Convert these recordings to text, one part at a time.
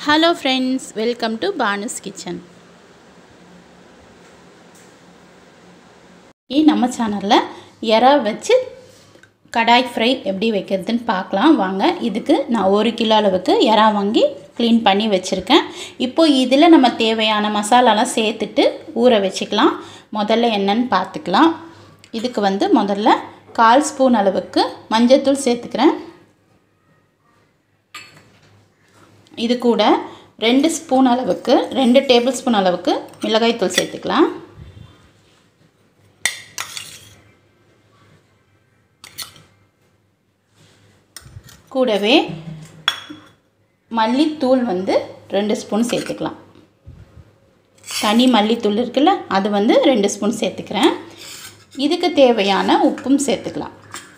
hello friends welcome to Banu's kitchen நம்ம சேனலில் எறா வச்சு கடாய் ஃப்ரை எப்படி வைக்கிறதுன்னு பார்க்கலாம் வாங்க இதுக்கு நான் ஒரு கிலோ அளவுக்கு எறா வாங்கி க்ளீன் பண்ணி வச்சுருக்கேன் இப்போ இதில் நம்ம தேவையான மசாலாலாம் சேர்த்துட்டு ஊற வச்சுக்கலாம் முதல்ல என்னன்னு பார்த்துக்கலாம் இதுக்கு வந்து முதல்ல கால் ஸ்பூன் அளவுக்கு மஞ்சள்தூள் சேர்த்துக்கிறேன் இது கூட ரெண்டு ஸ்பூன் அளவுக்கு ரெண்டு டேபிள் ஸ்பூன் அளவுக்கு மிளகாய்த்தூள் சேர்த்துக்கலாம் கூடவே மல்லித்தூள் வந்து ரெண்டு ஸ்பூன் சேர்த்துக்கலாம் தனி மல்லித்தூள் இருக்குல்ல அது வந்து ரெண்டு ஸ்பூன் சேர்த்துக்கிறேன் இதுக்கு தேவையான உப்பும் சேர்த்துக்கலாம்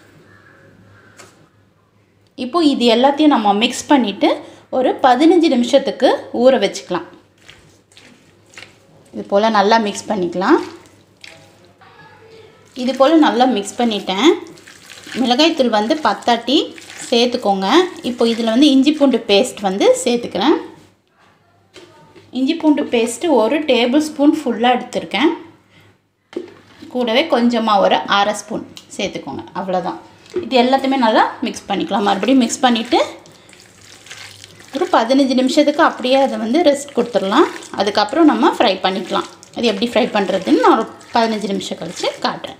இப்போது இது எல்லாத்தையும் நம்ம மிக்ஸ் பண்ணிவிட்டு ஒரு பதினஞ்சு நிமிஷத்துக்கு ஊற வச்சுக்கலாம் இது போல் நல்லா மிக்ஸ் பண்ணிக்கலாம் இது போல் நல்லா மிக்ஸ் பண்ணிட்டேன் மிளகாய்த்தூள் வந்து பத்தாட்டி சேர்த்துக்கோங்க இப்போ இதில் வந்து இஞ்சி பூண்டு பேஸ்ட் வந்து சேர்த்துக்கிறேன் இஞ்சி பூண்டு பேஸ்ட்டு ஒரு டேபிள் ஸ்பூன் ஃபுல்லாக எடுத்திருக்கேன் கூடவே கொஞ்சமாக ஒரு அரை ஸ்பூன் சேர்த்துக்கோங்க அவ்வளோதான் இது எல்லாத்தையுமே நல்லா மிக்ஸ் பண்ணிக்கலாம் மறுபடியும் மிக்ஸ் பண்ணிவிட்டு ஒரு பதினஞ்சு நிமிஷத்துக்கு அப்படியே அதை வந்து ரெஸ்ட் கொடுத்துடலாம் அதுக்கப்புறம் நம்ம ஃப்ரை பண்ணிக்கலாம் அது எப்படி ஃப்ரை பண்ணுறதுன்னு நான் ஒரு பதினஞ்சு நிமிஷம் கழித்து காட்டுறேன்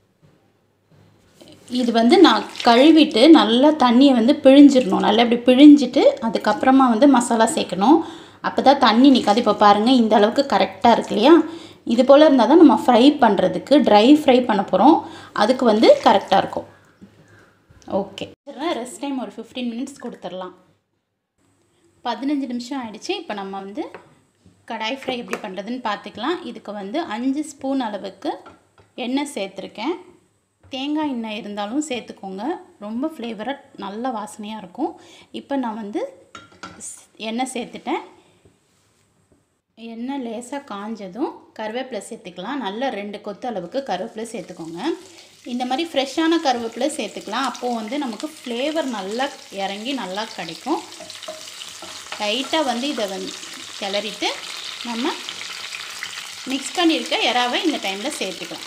இது வந்து நான் கழுவிட்டு நல்லா தண்ணியை வந்து பிழிஞ்சிடணும் நல்லா இப்படி பிழிஞ்சிட்டு அதுக்கப்புறமா வந்து மசாலா சேர்க்கணும் அப்போ தான் தண்ணி நிற்காது இப்போ பாருங்கள் இந்த அளவுக்கு கரெக்டாக இருக்கு இல்லையா இது போல் இருந்தால் தான் நம்ம ஃப்ரை பண்ணுறதுக்கு ட்ரை ஃப்ரை பண்ண போகிறோம் அதுக்கு வந்து கரெக்டாக இருக்கும் ஓகே ரெஸ்ட் டைம் ஒரு ஃபிஃப்டீன் மினிட்ஸ் கொடுத்துடலாம் பதினஞ்சு நிமிஷம் ஆயிடுச்சு இப்போ நம்ம வந்து கடாய் ஃப்ரை எப்படி பண்ணுறதுன்னு பார்த்துக்கலாம் இதுக்கு வந்து அஞ்சு ஸ்பூன் அளவுக்கு எண்ணெய் சேர்த்துருக்கேன் தேங்காய் எண்ணெய் இருந்தாலும் சேர்த்துக்கோங்க ரொம்ப ஃப்ளேவராக நல்ல வாசனையாக இருக்கும் இப்போ நான் வந்து எண்ணெய் சேர்த்துட்டேன் எண்ணெய் லேசாக காஞ்சதும் கருவேப்பிலை சேர்த்துக்கலாம் நல்ல ரெண்டு கொத்து அளவுக்கு கருவேப்பிலை சேர்த்துக்கோங்க இந்த மாதிரி ஃப்ரெஷ்ஷான கருவேப்பிலை சேர்த்துக்கலாம் அப்போது வந்து நமக்கு ஃப்ளேவர் நல்லா இறங்கி நல்லா கிடைக்கும் லைட்டாக வந்து இதை வந்து கிளறிட்டு நம்ம மிக்ஸ் பண்ணியிருக்க இறாவை இந்த டைமில் சேர்த்துக்கலாம்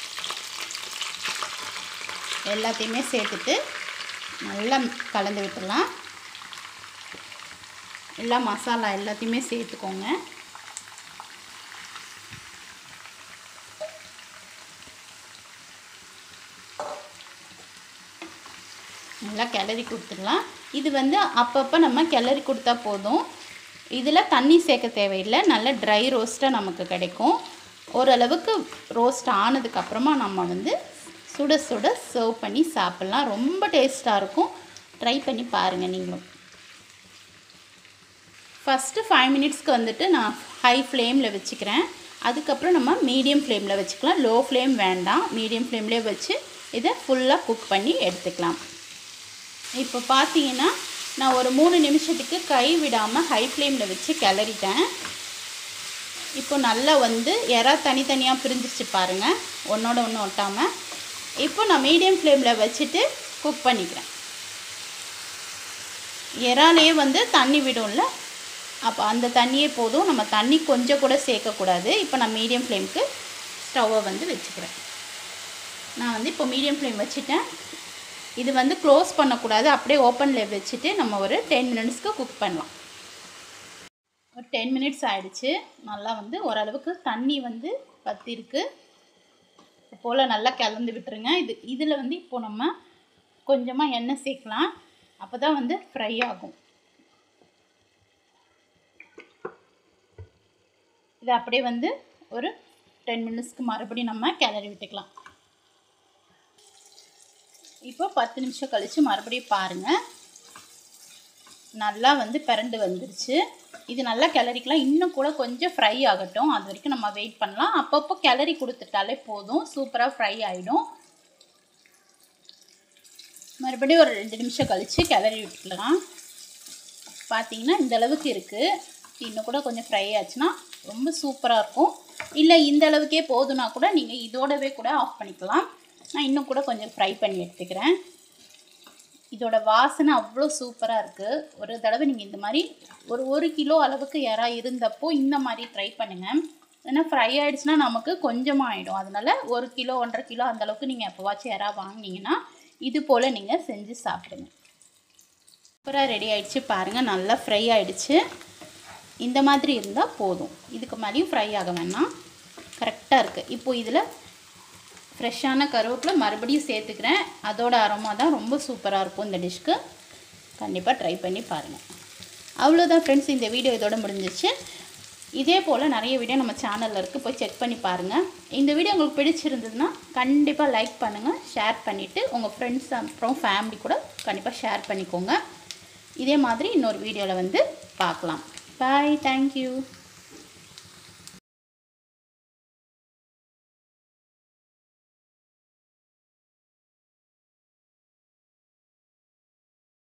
எல்லாத்தையுமே சேர்த்துட்டு நல்லா கலந்து விட்டுடலாம் எல்லா மசாலா எல்லாத்தையுமே சேர்த்துக்கோங்க நல்லா கிளறி கொடுத்துடலாம் இது வந்து அப்பப்போ நம்ம கிளறி கொடுத்தா போதும் இதில் தண்ணி சேர்க்க தேவையில்லை நல்ல ட்ரை ரோஸ்ட்டாக நமக்கு கிடைக்கும் ஓரளவுக்கு ரோஸ்ட் ஆனதுக்கப்புறமா நம்ம வந்து சுட சுட சர்வ் பண்ணி சாப்பிட்லாம் ரொம்ப டேஸ்ட்டாக இருக்கும் ட்ரை பண்ணி பாருங்கள் நீங்களும் ஃபஸ்ட்டு ஃபைவ் மினிட்ஸ்க்கு வந்துட்டு நான் ஹை ஃப்ளேமில் வச்சுக்கிறேன் அதுக்கப்புறம் நம்ம மீடியம் ஃப்ளேமில் வச்சுக்கலாம் லோ ஃப்ளேம் வேண்டாம் மீடியம் ஃப்ளேம்லேயே வச்சு இதை ஃபுல்லாக குக் பண்ணி எடுத்துக்கலாம் இப்போ பார்த்தீங்கன்னா நான் ஒரு மூணு நிமிஷத்துக்கு கை விடாமல் ஹை ஃப்ளேமில் வச்சு கிளறிட்டேன் இப்போ நல்லா வந்து எறா தனித்தனியாக பிரிஞ்சிச்சு பாருங்கள் ஒன்றோட ஒன்று ஒட்டாமல் இப்போ நான் மீடியம் ஃப்ளேமில் வச்சுட்டு குக் பண்ணிக்கிறேன் இறாலே வந்து தண்ணி விடும்ல அப்போ அந்த தண்ணியே போதும் நம்ம தண்ணி கொஞ்சம் கூட சேர்க்கக்கூடாது இப்போ நான் மீடியம் ஃப்ளேமுக்கு ஸ்டவ்வை வந்து வச்சுக்கிறேன் நான் வந்து இப்போ மீடியம் ஃப்ளேம் வச்சுட்டேன் இது வந்து க்ளோஸ் பண்ணக்கூடாது அப்படியே ஓப்பனில் வச்சுட்டு நம்ம ஒரு டென் மினிட்ஸ்க்கு குக் பண்ணலாம் ஒரு டென் மினிட்ஸ் ஆகிடுச்சு நல்லா வந்து ஓரளவுக்கு தண்ணி வந்து பற்றிருக்கு போல் நல்லா கலந்து விட்டுருங்க இது இதில் வந்து இப்போது நம்ம கொஞ்சமாக எண்ணெய் சேர்க்கலாம் அப்போ தான் வந்து ஃப்ரை ஆகும் இது அப்படியே வந்து ஒரு டென் மினிட்ஸ்க்கு மறுபடியும் நம்ம கிளறி விட்டுக்கலாம் இப்போ பத்து நிமிஷம் கழித்து மறுபடியும் பாருங்கள் நல்லா வந்து பிறண்டு வந்துருச்சு இது நல்லா கிளறிக்கலாம் இன்னும் கூட கொஞ்சம் ஃப்ரை ஆகட்டும் அது வரைக்கும் நம்ம வெயிட் பண்ணலாம் அப்பப்போ கிளறி கொடுத்துட்டாலே போதும் சூப்பராக ஃப்ரை ஆகிடும் மறுபடியும் ஒரு ரெண்டு நிமிஷம் கழித்து கிளறி விட்டுக்கலாம் பார்த்தீங்கன்னா இந்த அளவுக்கு இருக்குது இன்னும் கூட கொஞ்சம் ஃப்ரை ஆச்சுன்னா ரொம்ப சூப்பராக இருக்கும் இல்லை இந்த அளவுக்கே போதுன்னா கூட நீங்கள் இதோடவே கூட ஆஃப் பண்ணிக்கலாம் நான் இன்னும் கூட கொஞ்சம் ஃப்ரை பண்ணி எடுத்துக்கிறேன் இதோட வாசனை அவ்வளோ சூப்பராக இருக்குது ஒரு தடவை நீங்கள் இந்த மாதிரி ஒரு ஒரு கிலோ அளவுக்கு இறா இருந்தப்போ இந்த மாதிரி ட்ரை பண்ணுங்கள் ஏன்னா ஃப்ரை ஆகிடுச்சுன்னா நமக்கு கொஞ்சமாக ஆகிடும் அதனால் ஒரு கிலோ ஒன்றரை கிலோ அந்த அளவுக்கு நீங்கள் எப்போவாச்சும் இறா வாங்கினீங்கன்னா இது போல் நீங்கள் செஞ்சு சாப்பிடுங்க சூப்பராக ரெடி ஆயிடுச்சு பாருங்கள் நல்லா ஃப்ரை ஆயிடுச்சு இந்த மாதிரி இருந்தால் போதும் இதுக்கு மேலேயும் ஃப்ரை ஆக வேணாம் கரெக்டாக இருக்குது இப்போது இதில் ஃப்ரெஷ்ஷான கருவேப்பிலை மறுபடியும் சேர்த்துக்கிறேன் அதோட அரோமா தான் ரொம்ப சூப்பராக இருக்கும் இந்த டிஷ்க்கு கண்டிப்பாக ட்ரை பண்ணி பாருங்கள் அவ்வளோதான் ஃப்ரெண்ட்ஸ் இந்த வீடியோ இதோட முடிஞ்சிச்சு இதே போல் நிறைய வீடியோ நம்ம சேனலில் இருக்குது போய் செக் பண்ணி பாருங்கள் இந்த வீடியோ உங்களுக்கு பிடிச்சிருந்ததுன்னா கண்டிப்பாக லைக் பண்ணுங்கள் ஷேர் பண்ணிவிட்டு உங்கள் ஃப்ரெண்ட்ஸ் அப்புறம் ஃபேமிலி கூட கண்டிப்பாக ஷேர் பண்ணிக்கோங்க இதே மாதிரி இன்னொரு வீடியோவில் வந்து பார்க்கலாம் பாய் தேங்க்யூ